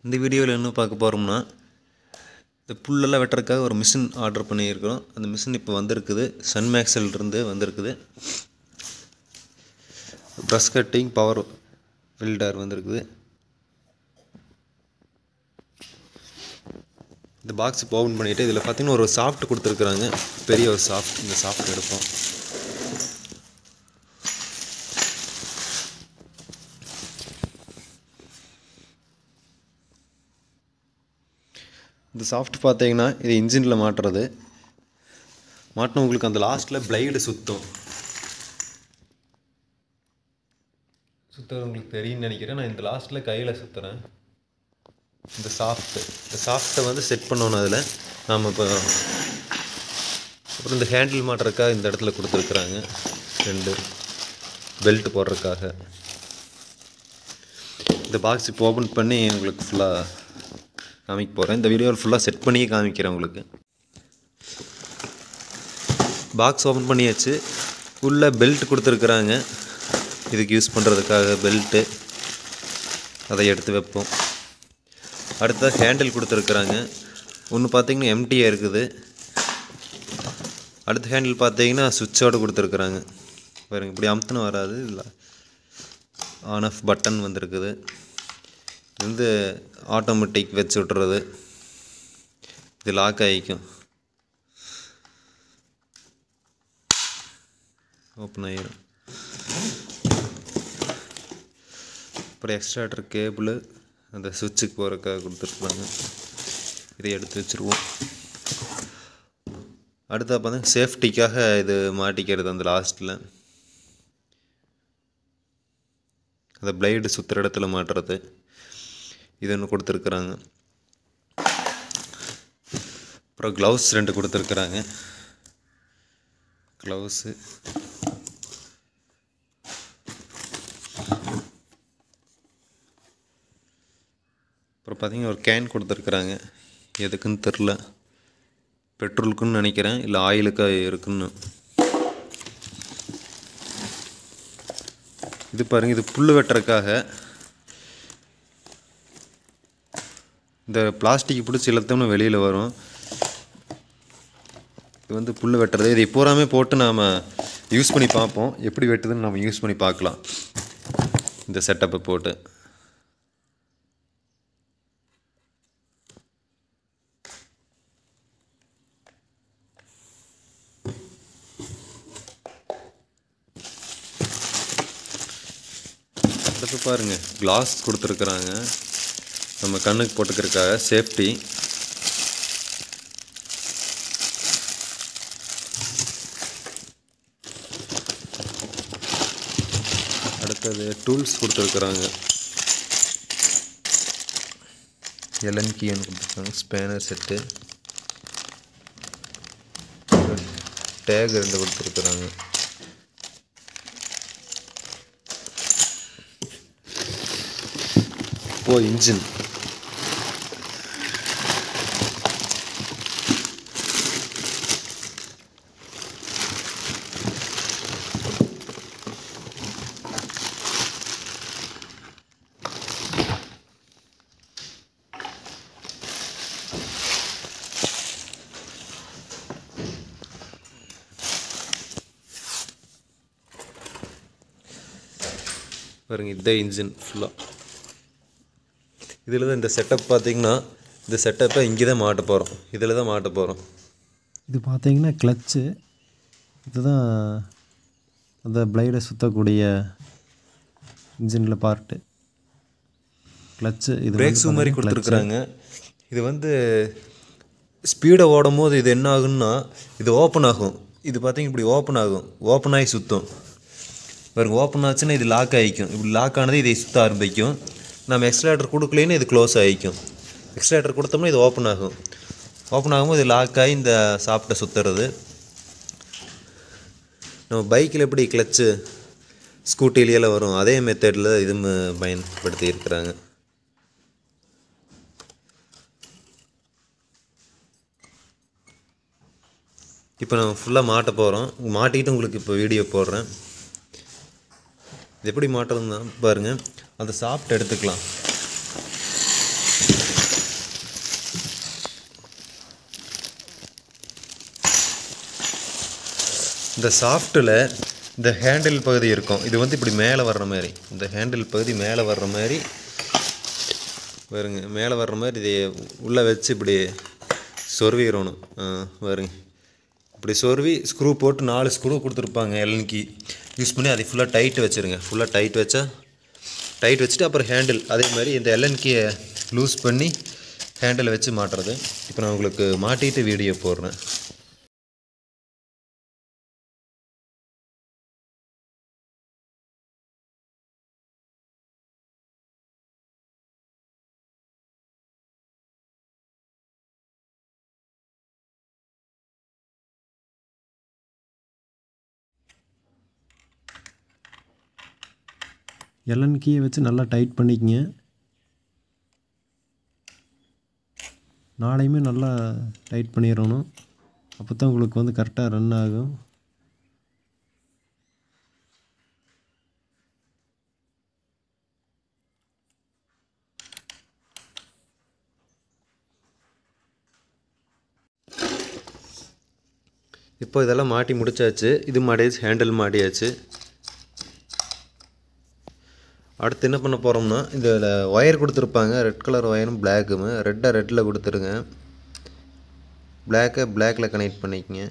இந்த வீடியோவில் என்ன பார்க்க போகிறோம்னா இந்த புல்லெல்லாம் வெட்டுறதுக்காக ஒரு மிஷின் ஆர்டர் பண்ணியிருக்கிறோம் அந்த மிஷின் இப்போ வந்திருக்குது சன்மேக்ஸிலிருந்து வந்திருக்குது ப்ரஷ் கட்டிங் பவர் வெல்டர் வந்திருக்குது இந்த பாக்ஸ் இப்போ ஓப்பன் பண்ணிவிட்டு இதில் பார்த்தீங்கன்னா ஒரு சாஃப்ட் கொடுத்துருக்குறாங்க பெரிய ஒரு சாஃப்ட் இந்த சாஃப்ட் எடுப்போம் இந்த சாஃப்ட் பார்த்தீங்கன்னா இது இன்ஜினில் மாட்டுறது மாட்டின உங்களுக்கு அந்த லாஸ்ட்டில் பிளைடு சுற்றும் சுற்றுறது உங்களுக்கு தெரியும்னு நினைக்கிறேன் நான் இந்த லாஸ்ட்டில் கையில் சுற்றுறேன் இந்த சாஃப்ட்டு இந்த சாஃப்ட்டை வந்து செட் பண்ணணும் அதில் நாம் இப்போ அப்புறம் இந்த ஹேண்டில் மாட்டுறதுக்காக இந்த இடத்துல கொடுத்துருக்குறாங்க ரெண்டு பெல்ட் போடுறதுக்காக இந்த பாக்ஸ் இப்போ ஓப்பன் பண்ணி உங்களுக்கு ஃபுல்லாக காமிக்க போகிறேன் இந்த வீடியோவில் ஃபுல்லாக செட் பண்ணியே காமிக்கிறேன் உங்களுக்கு பாக்ஸ் ஓப்பன் பண்ணியாச்சு உள்ளே பெல்ட் கொடுத்துருக்குறாங்க இதுக்கு யூஸ் பண்ணுறதுக்காக பெல்ட்டு அதை எடுத்து வைப்போம் அடுத்ததாக ஹேண்டில் கொடுத்துருக்குறாங்க ஒன்று பார்த்தீங்கன்னா எம்டியாக இருக்குது அடுத்த ஹேண்டில் பார்த்தீங்கன்னா சுவிட்சோடு கொடுத்துருக்குறாங்க பாருங்க இப்படி அமுத்துன்னு வராது இல்லை ஆன் ஆஃப் பட்டன் வந்திருக்குது இது வந்து ஆட்டோமேட்டிக் வச்சு விட்றது இது லாக் ஆகிக்கும் ஓப்பன் ஆகிடும் அப்புறம் எக்ஸ்ட்ராட்டர் கேபிள் அந்த சுவிட்சுக்கு போகிறக்காக கொடுத்துருக்குறாங்க இதை எடுத்து வச்சுருவோம் அடுத்தா பார்த்தா சேஃப்டிக்காக இது மாட்டிக்கிறது அந்த லாஸ்ட்டில் அந்த பிளைடு சுற்றுற இடத்துல மாட்டுறது இது ஒன்று கொடுத்துருக்குறாங்க அப்புறம் க்ளவுஸ் ரெண்டு கொடுத்துருக்குறாங்க க்ளவுஸு அப்புறம் பார்த்தீங்கன்னா ஒரு கேன் கொடுத்துருக்குறாங்க எதுக்குன்னு தெரில பெட்ரோலுக்குன்னு நினைக்கிறேன் இல்லை ஆயிலுக்காக இருக்குன்னு இது பாருங்கள் இது புல் வெட்டுறதுக்காக இந்த பிளாஸ்டிக் பிடிச்சி இழுத்தோம்னா வெளியில் வரும் இது வந்து புல் வெட்டுறது இது பூராமே போட்டு நாம் யூஸ் பண்ணி பார்ப்போம் எப்படி வெட்டுதுன்னு நம்ம யூஸ் பண்ணி பார்க்கலாம் இந்த செட்டப்பை போட்டு அடுத்து பாருங்கள் கிளாஸ் கொடுத்துருக்குறாங்க நம்ம கண்ணுக்கு போட்டுக்கிறதுக்காக சேஃப்டி அடுத்தது டூல்ஸ் கொடுத்துருக்குறாங்க எலன் கீன்னு கொடுத்துருக்காங்க ஸ்பேனர் செட்டு டேக் ரெண்டு கொடுத்துருக்குறாங்க இப்போ இன்ஜின் பாருங்க இதே இன்ஜின் ஃபுல்லாக இதில் தான் இந்த செட்டப் பார்த்தீங்கன்னா இந்த செட்டப்பை இங்கே தான் மாட்ட போகிறோம் இதில் தான் மாட்ட போகிறோம் இது பார்த்தீங்கன்னா கிளச்சு இதுதான் அந்த பிளைடை சுற்றக்கூடிய இன்ஜினில் பார்ட்டு கிளச்சு இது பிரேக் ஷூ மாதிரி கொடுத்துருக்குறாங்க இது வந்து ஸ்பீடை ஓடும் போது இது என்ன ஆகும்னா இது ஓப்பன் ஆகும் இது பார்த்தீங்க இப்படி ஓப்பன் ஆகும் ஓப்பன் ஆகி சுற்றும் பாருங்க ஓப்பன் ஆச்சுன்னா இது லாக் ஆகிக்கும் இப்படி லாக் ஆனது இதை சுற்ற ஆரம்பிக்கும் நம்ம எக்ஸ்லேட்டர் கொடுக்கலைன்னு இது க்ளோஸ் ஆகிக்கும் எக்ஸ்லேட்டர் கொடுத்தோம்னா இது ஓப்பன் ஆகும் ஓப்பன் ஆகும்போது இது லாக் ஆகி இந்த சாப்பிட்ட சுற்றுறது நம்ம பைக்கில் எப்படி கிளச்சு ஸ்கூட்டிலேயெல்லாம் வரும் அதே மெத்தடில் இது ம- பயன்படுத்தி இருக்கிறாங்க இப்போ நம்ம ஃபுல்லாக மாட்ட போகிறோம் மாட்டிக்கிட்டு உங்களுக்கு இப்போ வீடியோ போடுறேன் இது எப்படி மாட்டுறதுன்னா பாருங்கள் அந்த சாஃப்ட் எடுத்துக்கலாம் இந்த சாஃப்ட்டில் இந்த ஹேண்டில் பகுதி இருக்கும் இது வந்து இப்படி மேலே வர்ற மாதிரி இந்த ஹேண்டில் பகுதி மேலே வர்ற மாதிரி வருங்க மேலே வர்ற மாதிரி இதை உள்ளே வச்சு இப்படி சொருவிடணும் ஆ வருங்க இப்படி சொருவி ஸ்க்ரூ போட்டு நாலு ஸ்க்ரூ கொடுத்துருப்பாங்க எல்னிக்கு யூஸ் பண்ணி அதை ஃபுல்லாக டைட் வச்சுருங்க ஃபுல்லாக டைட் வச்சா டைட் வச்சுட்டு அப்புறம் ஹேண்டில் அதே மாதிரி இந்த எல்என்கியை லூஸ் பண்ணி ஹேண்டில் வச்சு மாட்டுறது இப்போ நான் உங்களுக்கு மாட்டிட்டு வீடியோ போடுறேன் எல்என் கீயை வச்சு நல்லா டைட் பண்ணிக்கங்க நாளையுமே நல்லா டைட் பண்ணிடணும் அப்போ தான் உங்களுக்கு வந்து கரெக்டாக ரன் ஆகும் இப்போ இதெல்லாம் மாட்டி முடிச்சாச்சு இது மாட்டியாச்சு ஹேண்டில் மாட்டியாச்சு அடுத்து என்ன பண்ண போகிறோம்னா இதில் ஒயர் கொடுத்துருப்பாங்க ரெட் கலர் ஒயரும் பிளாக்கும் ரெட்டை ரெட்டில் கொடுத்துருங்க பிளாக்கை பிளாக்கில் கனெக்ட் பண்ணிக்கங்க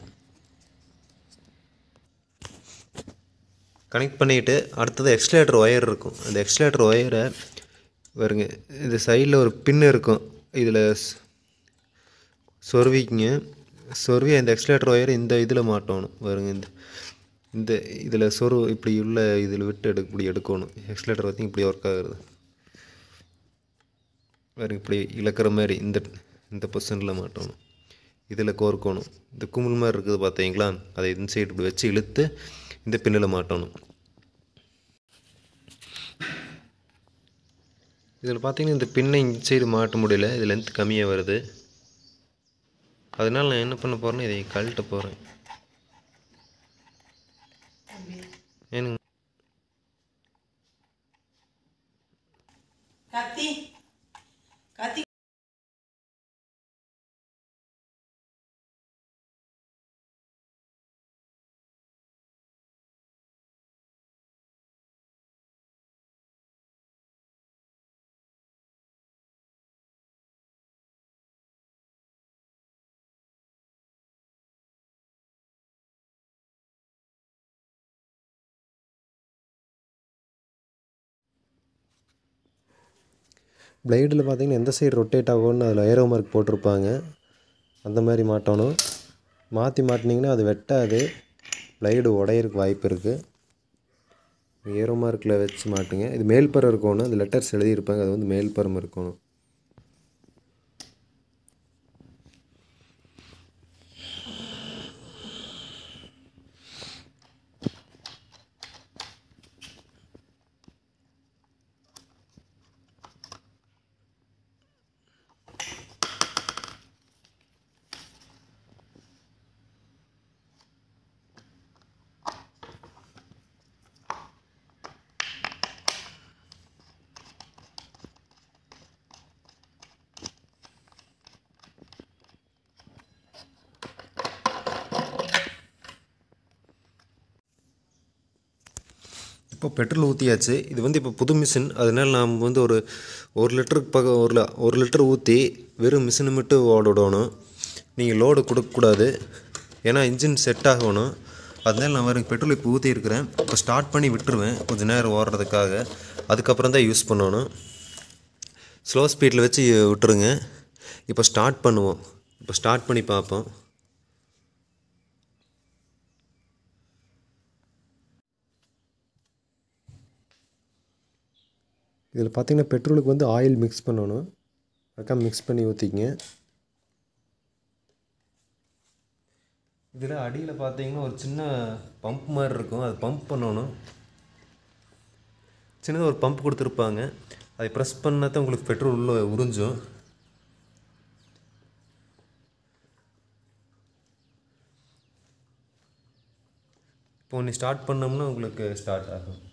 கனெக்ட் பண்ணிவிட்டு அடுத்தது எக்ஸ்லேட்டர் ஒயர் இருக்கும் அந்த எக்ஸ்லேட்டர் ஒயரை வருங்க இது சைடில் ஒரு பின் இருக்கும் இதில் சொருவிக்குங்க சொருவி அந்த எக்ஸ்லேட்டர் ஒயர் இந்த இதில் மாட்டணும் வருங்க இந்த இந்த இதில் சொரு இப்படி உள்ள இதில் விட்டு எடு இப்படி எடுக்கணும் எக்ஸ்லேட்டர் பார்த்திங்க இப்படி ஒர்க் ஆகுறது வேறு இப்படி இழக்கிற மாதிரி இந்த இந்த பொசிஷனில் மாட்டணும் இதில் கோர்க்கணும் இந்த குமிழ் மாதிரி இருக்குது பார்த்தீங்களா அதை இந்த சைடு இப்படி வச்சு இழுத்து இந்த பின்னில் மாட்டணும் இதில் பார்த்தீங்கன்னா இந்த பின்னை இந்த சைடு மாட்ட முடியல இது லென்த் கம்மியாக வருது அதனால் நான் என்ன பண்ண போகிறேன்னா இதை கழட்ட போகிறேன் ஏனுங்க கத்தி கத்தி பிளேடில் பார்த்தீங்கன்னா எந்த சைடு ரொட்டேட் ஆகும்னு அதில் ஏரோ மார்க் போட்டிருப்பாங்க அந்த மாதிரி மாட்டணும் மாற்றி மாட்டினீங்கன்னா அது வெட்டாது பிளைடு உடையறதுக்கு வாய்ப்பு இருக்குது ஏரோ மார்க்கில் வச்சு மாட்டுங்க இது மேல்பரம் இருக்கணும் அது லெட்டர்ஸ் எழுதியிருப்பாங்க அது வந்து மேல்பரம் இருக்கணும் இப்போ பெட்ரோல் ஊற்றியாச்சு இது வந்து இப்போ புது மிஷின் அதனால் நாம் வந்து ஒரு ஒரு லிட்டருக்கு பக்கம் ஒரு ல- ஒரு லிட்டர் ஊற்றி வெறும் மிஷினை மட்டும் ஓட விடணும் நீங்கள் லோடு கொடுக்கக்கூடாது ஏன்னா இன்ஜின் செட் ஆகணும் அதனால நான் வேறு பெட்ரோல் இப்போ ஊற்றி இருக்கிறேன் இப்போ ஸ்டார்ட் பண்ணி விட்டுருவேன் கொஞ்சம் நேரம் ஓடுறதுக்காக அதுக்கப்புறம் தான் யூஸ் பண்ணணும் ஸ்லோ ஸ்பீடில் வச்சு விட்டுருங்க இப்போ ஸ்டார்ட் பண்ணுவோம் இப்போ ஸ்டார்ட் பண்ணி பார்ப்போம் இதில் பார்த்தீங்கன்னா பெட்ரோலுக்கு வந்து ஆயில் மிக்ஸ் பண்ணணும் அக்கா மிக்ஸ் பண்ணி ஊற்றிக்கங்க இதில் அடியில் பார்த்தீங்கன்னா ஒரு சின்ன பம்ப் மாதிரி இருக்கும் அது பம்ப் பண்ணணும் சின்னதாக ஒரு பம்ப் கொடுத்துருப்பாங்க அதை ப்ரெஸ் பண்ணால் தான் உங்களுக்கு பெட்ரோல் உள்ள உறிஞ்சும் இப்போ நீ ஸ்டார்ட் பண்ணோம்னா உங்களுக்கு ஸ்டார்ட் ஆகும்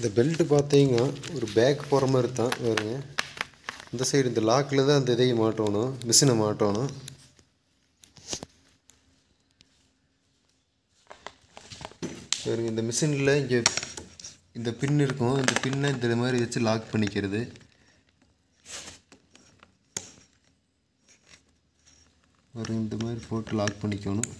இந்த பெல்ட்டு பார்த்தீங்கன்னா ஒரு பேக் போகிற மாதிரி தான் வருங்க இந்த சைடு இந்த லாக்கில் தான் அந்த இதையை மாட்டணும் மிஷினை மாட்டணும் பாருங்க இந்த மிஷினில் இங்கே இந்த பின் இருக்கும் இந்த பின்னை இந்த மாதிரி வச்சு லாக் பண்ணிக்கிறது ஒரு இந்த மாதிரி போட்டு லாக் பண்ணிக்கணும்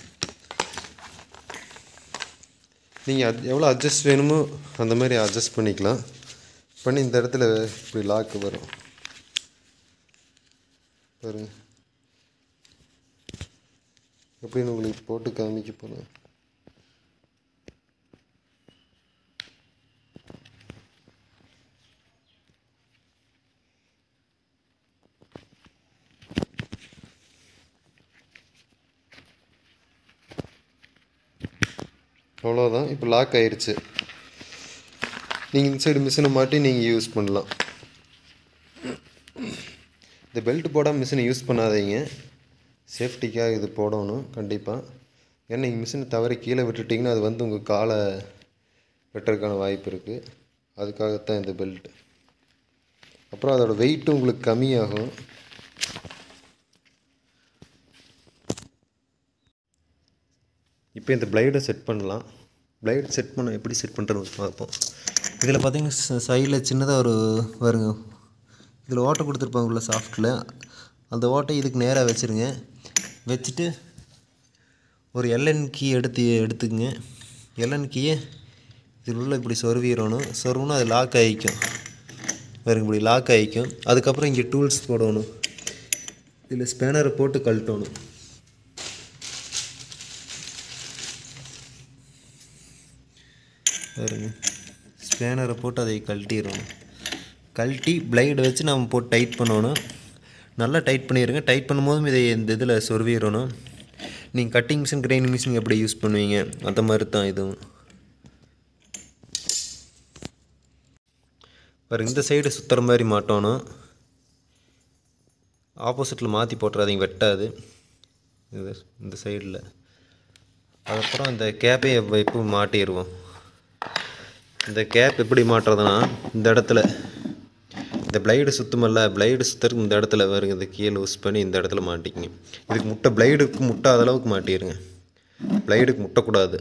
நீங்கள் அட் எவ்வளோ அட்ஜஸ்ட் வேணுமோ அந்த மாதிரி அட்ஜஸ்ட் பண்ணிக்கலாம் பண்ணி இந்த இடத்துல இப்படி லாக்கு வரும் பாருங்க எப்படின்னு உங்களுக்கு போட்டு காமிக்க போகிறேன் அவ்வளோதான் இப்போ லாக் ஆயிருச்சு நீங்கள் இந்த சைடு மிஷினை மாட்டி நீங்கள் யூஸ் பண்ணலாம் இந்த பெல்ட் போடாமல் மிஷினை யூஸ் பண்ணாதீங்க சேஃப்டிக்காக இது போடணும் கண்டிப்பாக ஏன்னா நீங்கள் மிஷினை தவறி கீழே விட்டுட்டிங்கன்னா அது வந்து உங்கள் காலை வெட்டுறதுக்கான வாய்ப்பு இருக்குது அதுக்காகத்தான் இந்த பெல்ட் அப்புறம் அதோட வெயிட்டும் உங்களுக்கு கம்மியாகும் இப்போ இந்த பிளைடை செட் பண்ணலாம் பிளைட் செட் பண்ண எப்படி செட் பண்ணுறது பார்ப்போம் இதில் பார்த்தீங்கன்னா சைடில் சின்னதாக ஒரு வருங்க இதில் ஓட்டை கொடுத்துருப்பாங்க உள்ள சாஃப்ட்டில் அந்த ஓட்டை இதுக்கு நேராக வச்சுருங்க வச்சுட்டு ஒரு எல்என் கீ எடுத்து எடுத்துக்கங்க எல்என் கீயை இதில் உள்ள இப்படி சொருவிடணும் சொருவினா அது லாக் ஆகிக்கும் பாருங்க இப்படி லாக் ஆகிக்கும் அதுக்கப்புறம் இங்கே டூல்ஸ் போடணும் இதில் ஸ்பேனரை போட்டு கழட்டணும் பாருங்க ஸ்பேனரை போட்டு அதை கழட்டிடணும் கழட்டி பிளைடை வச்சு நம்ம போட்டு டைட் பண்ணணும் நல்லா டைட் பண்ணிடுங்க டைட் பண்ணும்போதும் இதை இந்த இதில் சொருவிடணும் நீங்கள் கட்டிங் மிஷின் கிரைண்டிங் மிஷின் எப்படி யூஸ் பண்ணுவீங்க அந்த மாதிரி தான் இதுவும் பாருங்க இந்த சைடு சுற்றுற மாதிரி மாட்டணும் ஆப்போசிட்டில் மாற்றி போட்டுறாதீங்க வெட்டாது இது இந்த சைடில் அதுக்கப்புறம் இந்த கேப்பை இப்போ மாட்டிடுவோம் இந்த கேப் எப்படி மாட்டுறதுனா இந்த இடத்துல இந்த பிளைடு சுத்தமல்ல பிளைடு சுற்றுறதுக்கு இந்த இடத்துல வருங்க இந்த கீழே யூஸ் பண்ணி இந்த இடத்துல மாட்டிக்கிங்க இதுக்கு முட்டை பிளைடுக்கு முட்டாத அளவுக்கு மாட்டிடுங்க பிளைடுக்கு முட்டக்கூடாது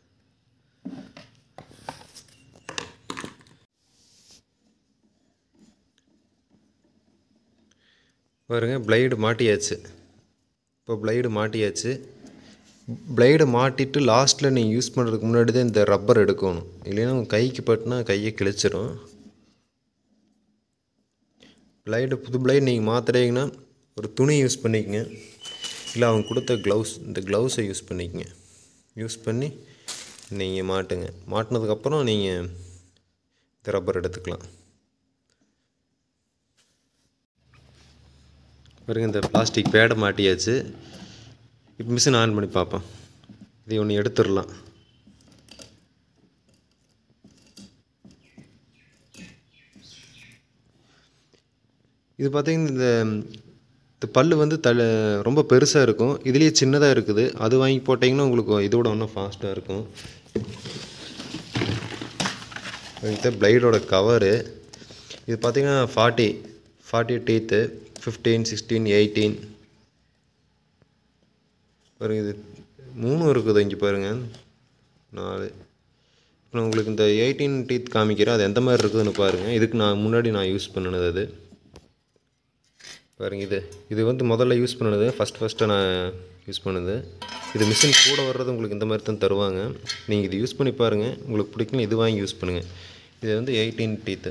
பாருங்க பிளைடு மாட்டியாச்சு இப்போ பிளைடு மாட்டியாச்சு பிளைடை மாட்டிட்டு லாஸ்ட்டில் நீங்கள் யூஸ் பண்ணுறதுக்கு முன்னாடி தான் இந்த ரப்பர் எடுக்கணும் இல்லைன்னா உங்கள் கைக்கு பட்டுனா கையை கிழிச்சிரும் பிளைடு புது பிளைடு நீங்கள் மாற்றுறீங்கன்னா ஒரு துணி யூஸ் பண்ணிக்கங்க இல்லை அவங்க கொடுத்த க்ளவுஸ் இந்த க்ளவுஸை யூஸ் பண்ணிக்கங்க யூஸ் பண்ணி நீங்கள் மாட்டுங்க மாட்டினதுக்கப்புறம் நீங்கள் இந்த ரப்பர் எடுத்துக்கலாம் பாருங்க இந்த பிளாஸ்டிக் பேடை மாட்டியாச்சு இப்போ மிஷின் ஆன் பண்ணி பார்ப்போம் இதை ஒன்று எடுத்துடலாம் இது பார்த்தீங்கன்னா இந்த இந்த பல் வந்து தல ரொம்ப பெருசாக இருக்கும் இதுலேயே சின்னதாக இருக்குது அது வாங்கி போட்டிங்கன்னா உங்களுக்கு இதோட இன்னும் ஃபாஸ்ட்டாக இருக்கும் இது பிளைடோட கவரு இது பார்த்தீங்கன்னா forty forty teeth fifteen sixteen eighteen பாருங்க இது மூணு இருக்குது இங்கே பாருங்கள் நாலு இப்போ உங்களுக்கு இந்த எயிட்டீன் டீத் காமிக்கிறேன் அது எந்த மாதிரி இருக்குதுன்னு பாருங்கள் இதுக்கு நான் முன்னாடி நான் யூஸ் பண்ணினது அது பாருங்க இது இது வந்து முதல்ல யூஸ் பண்ணது ஃபஸ்ட் ஃபஸ்ட்டு நான் யூஸ் பண்ணது இது மிஷின் கூட வர்றது உங்களுக்கு இந்த மாதிரி தான் தருவாங்க நீங்கள் இது யூஸ் பண்ணி பாருங்கள் உங்களுக்கு பிடிக்கணும் இது வாங்கி யூஸ் பண்ணுங்கள் இது வந்து எயிட்டீன் டீத்து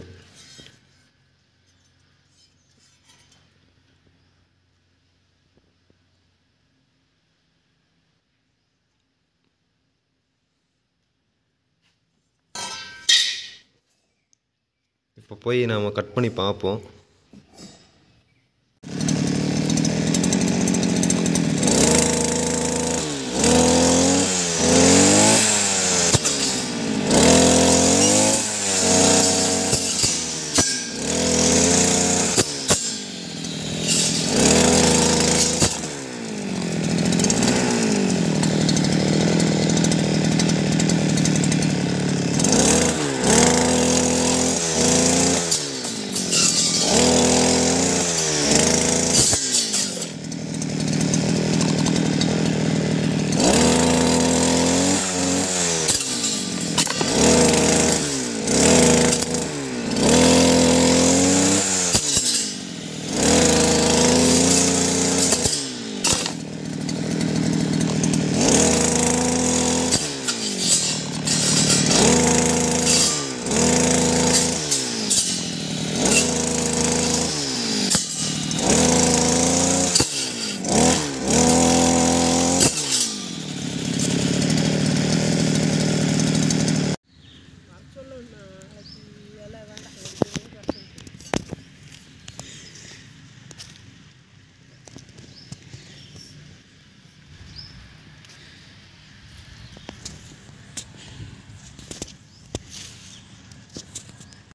இப்போ போய் நாம் கட் பண்ணி பார்ப்போம்